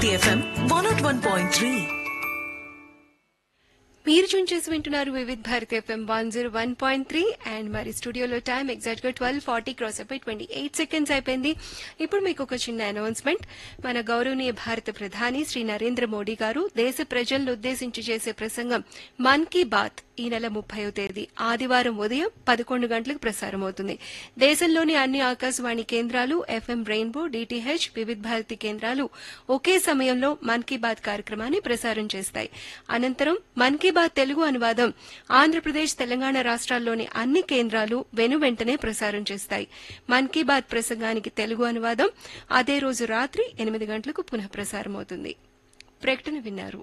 Bharati FM one nought one point three మీరు tune చేసి వింటున్నారు Vividh Bharati FM one zero one point three and మరి స్టూడియోలో టైం ఎగ్జాక్ట్ గా ట్వెల్వ్ ఫార్టీ క్రాస్ అయిపోయి ట్వంటీ ఎయిట్ సెకండ్స్ అయిపోయింది ఇప్పుడు మీకు ఒక చిన్న అనౌన్స్మెంట్ మన గౌరవనీయ భారత ప్రధాని శ్రీ నరేంద్ర మోడీ గారు దేశ ప్రజలను ఉద్దేశించి చేసే ప్రసంగం మన్ కీ బాత్ ఈ నెల ముప్పైవ తేదీ ఆదివారం ఉదయం పదకొండు గంటలకు ప్రసారం అవుతుంది దేశంలోని అన్ని ఆకాశవాణి కేంద్రాలు FM rainbow DTH Vividh Bharati కేంద్రాలు ఒకే సమయంలో మన్ కీ బాత్ కార్యక్రమాన్ని ప్రసారం చేస్తాయి అనంతరం మన్ కీ బాత్ తెలుగు అనువాదం ఆంధ్రప్రదేశ్ తెలంగాణ రాష్ట్రాల్లోని అన్ని కేంద్రాలు వెను వెంటనే ప్రసారం చేస్తాయి మన్ కీ బాత్ ప్రసంగానికి తెలుగు అనువాదం అదే రోజు రాత్రి ఎనిమిది గంటలకు పునః ప్రసారం అవుతుంది ప్రకటన విన్నారు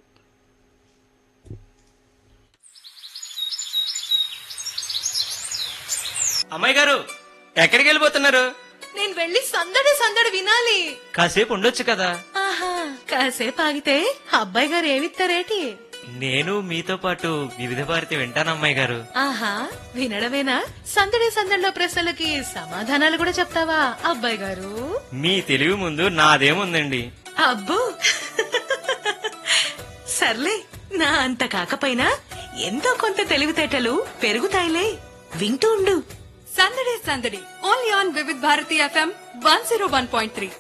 అమ్మాయి గారు ఎక్కడికి వెళ్ళిపోతున్నారు నేను వెళ్ళి సందడి సందడి వినాలి కాసేపు ఉండొచ్చు కదా ఆహా కాసేపు ఆగితే అబ్బాయి గారు ఏమిస్తారేటి నేను మీతో పాటు వివిధ భారతి వింటాను అమ్మాయి గారు ఆహా వినడమేనా సందడి సందడిలో ప్రశ్నలకి సమాధానాలు కూడా చెప్తావా అబ్బాయి గారు మీ తెలివి ముందు నాదేముందండి అబ్బో సర్లే నా అంత కాకపోయినా ఎంతో కొంత తెలివితేటలు పెరుగుతాయిలే వింటూ ఉండు సందడి సందడి only on Vividh Bharati FM one zero one point three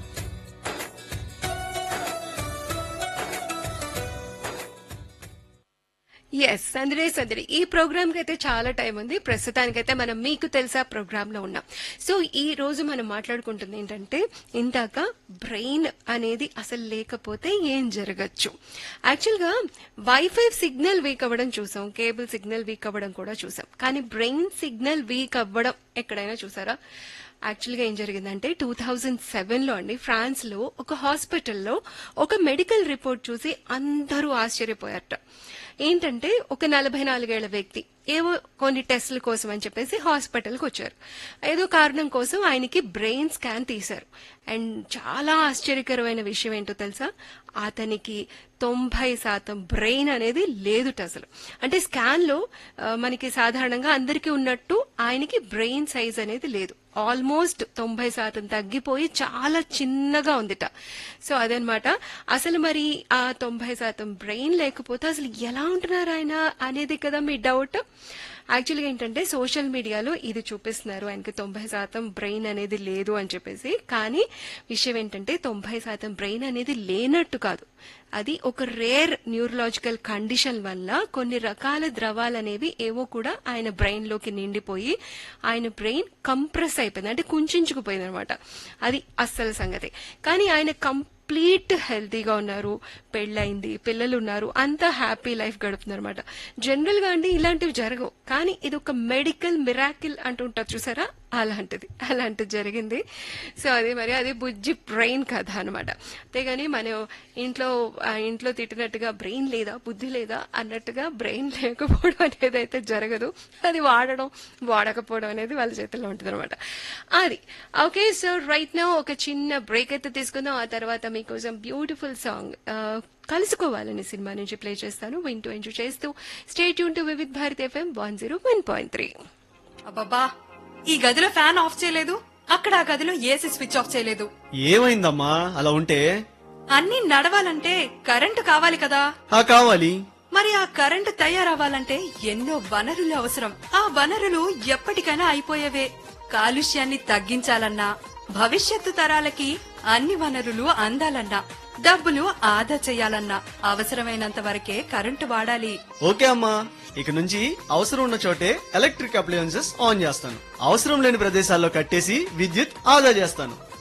yes సందడే సందడి ఈ ప్రోగ్రామ్ కి అయితే చాలా టైం ఉంది ప్రస్తుతానికైతే మనం మీకు తెలుసా ప్రోగ్రామ్ లో ఉన్నాం సో ఈ రోజు మనం మాట్లాడుకుంటుంది ఏంటంటే ఇందాక బ్రెయిన్ అనేది అసలు లేకపోతే ఏం జరగచ్చు యాక్చువల్ గా వైఫై సిగ్నల్ వీక్ అవ్వడం చూసాం కేబుల్ సిగ్నల్ వీక్ అవ్వడం కూడా చూసాం కానీ బ్రెయిన్ సిగ్నల్ వీక్ అవ్వడం ఎక్కడైనా చూసారా యాక్చువల్గా ఏం జరిగిందంటే టూ థౌజండ్ సెవెన్ లో అండి ఫ్రాన్స్ లో ఒక హాస్పిటల్లో ఒక మెడికల్ రిపోర్ట్ చూసి అందరూ ఆశ్చర్యపోయారట ఏంటంటే ఒక నలభై నాలుగేళ్ల వ్యక్తి ఏవో కొన్ని టెస్టుల కోసం అని చెప్పేసి హాస్పిటల్కి వచ్చారు ఏదో కారణం కోసం ఆయనకి బ్రెయిన్ స్కాన్ తీశారు అండ్ చాలా ఆశ్చర్యకరమైన విషయం ఏంటో తెలుసా అతనికి తొంభై శాతం బ్రెయిన్ అనేది లేదుట అసలు అంటే స్కాన్ లో ఆ, మనకి సాధారణంగా అందరికీ ఉన్నట్టు ఆయనకి బ్రెయిన్ సైజ్ అనేది లేదు ఆల్మోస్ట్ తొంభై శాతం తగ్గిపోయి చాలా చిన్నగా ఉందిట సో అదనమాట అసలు మరి ఆ తొంభై శాతం బ్రెయిన్ లేకపోతే అసలు ఎలా ఉంటున్నారు ఆయన అనేది కదా మీ డౌట్ యాక్చువల్గా ఏంటంటే సోషల్ మీడియాలో ఇది చూపిస్తున్నారు ఆయనకి తొంభై శాతం బ్రెయిన్ అనేది లేదు అని చెప్పేసి కానీ విషయం ఏంటంటే తొంభై శాతం బ్రెయిన్ అనేది లేనట్టు కాదు అది ఒక రేర్ న్యూరలాజికల్ కండిషన్ వల్ల కొన్ని రకాల ద్రవాలు అనేవి ఏవో కూడా ఆయన బ్రెయిన్ లోకి నిండిపోయి ఆయన బ్రెయిన్ కంప్రెస్ అయిపోయింది అంటే కుంచుకుపోయింది అనమాట అది అస్సలు సంగతి కానీ ఆయన కంప్లీట్ హెల్తీగా ఉన్నారు పెళ్ళైంది పిల్లలు ఉన్నారు అంతా హ్యాపీ లైఫ్ గడుపుతున్నారు అనమాట జనరల్ గా అండి ఇలాంటివి జరగవు కానీ ఇది ఒక మెడికల్ మిరాకిల్ అంటుంటారు చూసారా అలాంటిది అలాంటిది జరిగింది సో అదే మరి అదే బుజ్జి బ్రెయిన్ కథ అనమాట అంతేగాని మనం ఇంట్లో ఆ, ఇంట్లో తిట్టినట్టుగా బ్రెయిన్ లేదా బుద్ధి లేదా అన్నట్టుగా బ్రెయిన్ లేకపోవడం అనేది అయితే జరగదు అది వాడడం వాడకపోవడం అనేది వాళ్ళ చేతిలో ఉంటుంది అనమాట అది ఓకే సో రైట్ నో ఒక చిన్న బ్రేక్ అయితే తీసుకుందాం ఆ తర్వాత మీకోసం బ్యూటిఫుల్ సాంగ్ కలుసుకోవాలని సినిమా నుంచి ప్లే చేస్తాను వింటూ ఎంజాయ్ చేస్తూ స్టేట్ యూన్ to Vividh Bharat FM one zero one point three అబ్బబ్బా ఈ గదిలో ఫ్యాన్ ఆఫ్ చేయలేదు అక్కడ ఆ గదిలో ఏసీ స్విచ్ ఆఫ్ చేయలేదు ఏమైందమ్మా అలా ఉంటే అన్ని నడవాలంటే కరెంటు కావాలి కదా ఆ కావాలి మరి ఆ కరెంటు తయారవ్వాలంటే ఎన్నో వనరులు అవసరం ఆ వనరులు ఎప్పటికైనా అయిపోయేవే కాలుష్యాన్ని తగ్గించాలన్నా భవిష్యత్తు తరాలకి అన్ని వనరులు అందాలన్నా డబ్బులు ఆదా చేయాలన్నా అవసరమైనంత వరకే కరెంటు వాడాలి ఓకే అమ్మా ఇక నుంచి అవసరం ఉన్న చోటే ఎలక్ట్రిక్ అప్లయన్సెస్ ఆన్ చేస్తాను అవసరం లేని ప్రదేశాల్లో కట్టేసి విద్యుత్ ఆదా చేస్తాను